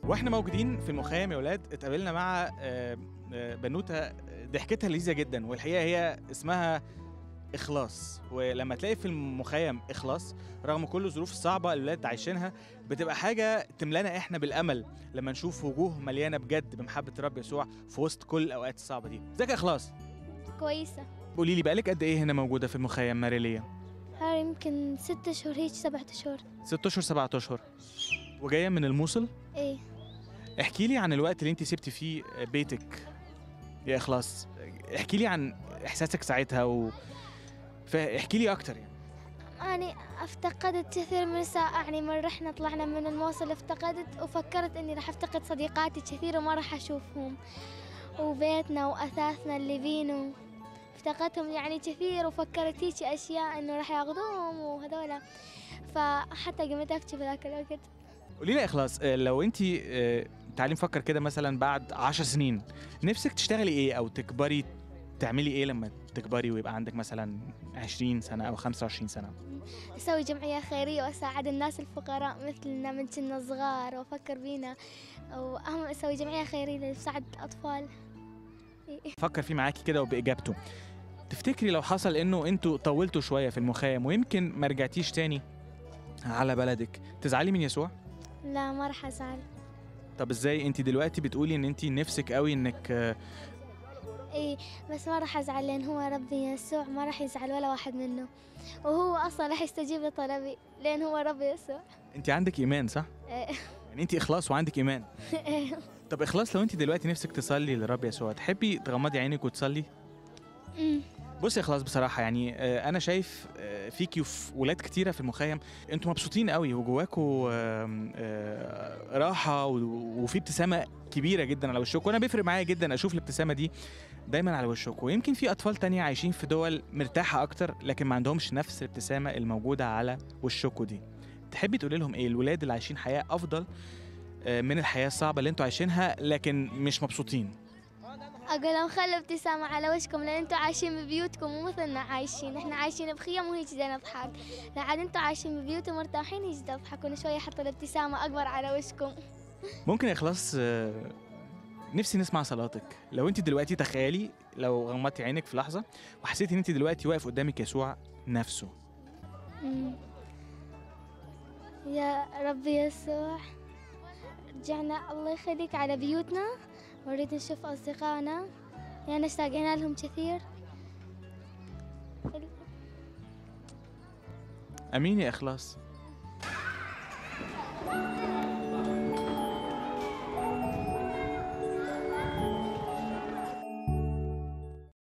واحنا موجودين في المخيم يا ولاد اتقابلنا مع آه، آه، بنوته ضحكتها لذيذه جدا والحقيقه هي اسمها اخلاص ولما تلاقي في المخيم اخلاص رغم كل الظروف الصعبه اللي الولاد عايشينها بتبقى حاجه تملانا احنا بالامل لما نشوف وجوه مليانه بجد بمحبه الرب يسوع في وسط كل الاوقات الصعبه دي ازيك يا اخلاص كويسة قولي لي بقالك قد ايه هنا موجوده في المخيم ماريليا هاي يمكن ستة شهور هيك سبعة شهور 6 اشهر 7 اشهر وجايه من الموصل ايه احكي لي عن الوقت اللي انت سبتي فيه بيتك يا اخلاص احكي لي عن احساسك ساعتها و فاحكي لي اكتر يعني أنا افتقدت كثير من الساعة يعني من رحنا طلعنا من الموصل افتقدت وفكرت إني راح أفتقد صديقاتي كثير وما راح أشوفهم وبيتنا وأثاثنا اللي بينه افتقدتهم يعني كثير وفكرت هيك أشياء إنه راح ياخذوهم وهذولا فحتى قمت أبكي في ذاك الوقت قولي لي يا اخلاص آه، لو انت آه، تعالي نفكر كده مثلا بعد عشر سنين نفسك تشتغلي ايه او تكبري تعملي ايه لما تكبري ويبقى عندك مثلا 20 سنه او 25 سنه أسوي جمعية خيرية وأساعد الناس الفقراء مثلنا من كنا صغار وأفكر بينا وأهم أسوي جمعية خيرية لتساعد الأطفال فكر فيه معاكي كده وباجابته تفتكري لو حصل انه انتوا طولتوا شويه في المخيم ويمكن ما رجعتيش تاني على بلدك تزعلي من يسوع لا ما راح أزعل طب ازاي انت دلوقتي بتقولي ان انت نفسك قوي انك آه، إيه بس ما راح أزعل لأن هو ربي يسوع ما راح يزعل ولا واحد منه وهو أصلا راح يستجيب لطلبي لأن هو ربي يسوع انت عندك ايمان صح إيه. يعني انت اخلاص وعندك ايمان إيه. طب اخلاص لو انت دلوقتي نفسك تصلي للرب يسوع تحبي تغمضي عينك وتصلي أمم. بصي يا خلاص بصراحه يعني آه، انا شايف آه، فيكي وفي ولاد كتيره في المخيم انتوا مبسوطين قوي وجواكوا آم، آه، راحه و- وفي ابتسامه كبيره جدا على وشكم وانا بيفرق معايا جدا اشوف الابتسامه دي دايما على وشكم ويمكن في اطفال تانية عايشين في دول مرتاحه اكتر لكن ما عندهمش نفس الابتسامه الموجوده على وشكم دي تحبي تقولي لهم ايه الولاد اللي عايشين حياه افضل آه، من الحياه الصعبه اللي انتوا عايشينها لكن مش مبسوطين أقول لهم خلوا ابتسامة على وشكم لأن أنتوا عايشين ببيوتكم مو مثلنا عايشين إحنا عايشين بخيم وهيك دا نضحك لا عاد أنتوا عايشين ببيوتكم مرتاحين هيك دا تضحكون شوية حطوا الابتسامة أكبر على وشكم ممكن اخلاص آه، نفسي نسمع صلاتك لو انت دلوقتي تخيلي لو غمضتي عينك في لحظه وحسيتي ان انت دلوقتي واقف قدامك يسوع نفسه أمم. يا ربي يسوع رجعنا الله يخليك على بيوتنا ونريد نشوف أصدقائنا يعني اشتاقنا لهم كثير امين يا اخلاص